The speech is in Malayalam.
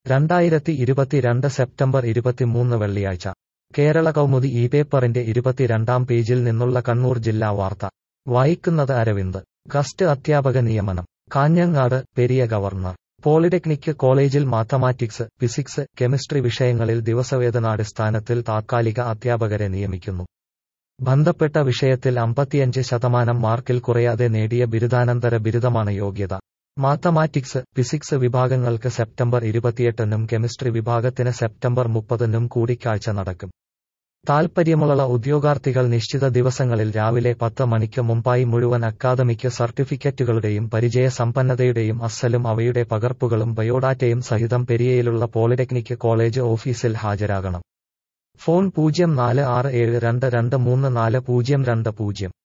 രണ്ടായിരത്തി ഇരുപത്തിരണ്ട് സെപ്റ്റംബർ ഇരുപത്തിമൂന്ന് വെള്ളിയാഴ്ച കേരള കൗമുദി ഈ പേപ്പറിന്റെ ഇരുപത്തിരണ്ടാം പേജിൽ നിന്നുള്ള കണ്ണൂർ ജില്ലാ വാർത്ത വായിക്കുന്നത് അരവിന്ദ് ഗസ്റ്റ് അധ്യാപക നിയമനം കാഞ്ഞങ്ങാട് പെരിയ ഗവർണർ പോളിടെക്നിക് കോളേജിൽ മാത്തമാറ്റിക്സ് ഫിസിക്സ് കെമിസ്ട്രി വിഷയങ്ങളിൽ ദിവസവേതനാടിസ്ഥാനത്തിൽ താത്കാലിക അധ്യാപകരെ നിയമിക്കുന്നു ബന്ധപ്പെട്ട വിഷയത്തിൽ അമ്പത്തിയഞ്ച് ശതമാനം മാർക്കിൽ കുറയാതെ നേടിയ ബിരുദാനന്തര ബിരുദമാണ് യോഗ്യത മാത്തമാറ്റിക്സ് ഫിസിക്സ് വിഭാഗങ്ങൾക്ക് സെപ്റ്റംബർ ഇരുപത്തിയെട്ടിനും കെമിസ്ട്രി വിഭാഗത്തിന് സെപ്റ്റംബർ മുപ്പതിനും കൂടിക്കാഴ്ച നടക്കും താൽപ്പര്യമുള്ള ഉദ്യോഗാർത്ഥികൾ നിശ്ചിത ദിവസങ്ങളിൽ രാവിലെ പത്ത് മണിക്ക് മുമ്പായി മുഴുവൻ അക്കാദമിക് സർട്ടിഫിക്കറ്റുകളുടെയും പരിചയ സമ്പന്നതയുടെയും അസലും അവയുടെ പകർപ്പുകളും ബയോഡാറ്റയും സഹിതം പെരിയയിലുള്ള പോളിടെക്നിക് കോളേജ് ഓഫീസിൽ ഹാജരാകണം ഫോൺ പൂജ്യം നാല് ആറ് ഏഴ് രണ്ട് രണ്ട് മൂന്ന് നാല് പൂജ്യം രണ്ട് പൂജ്യം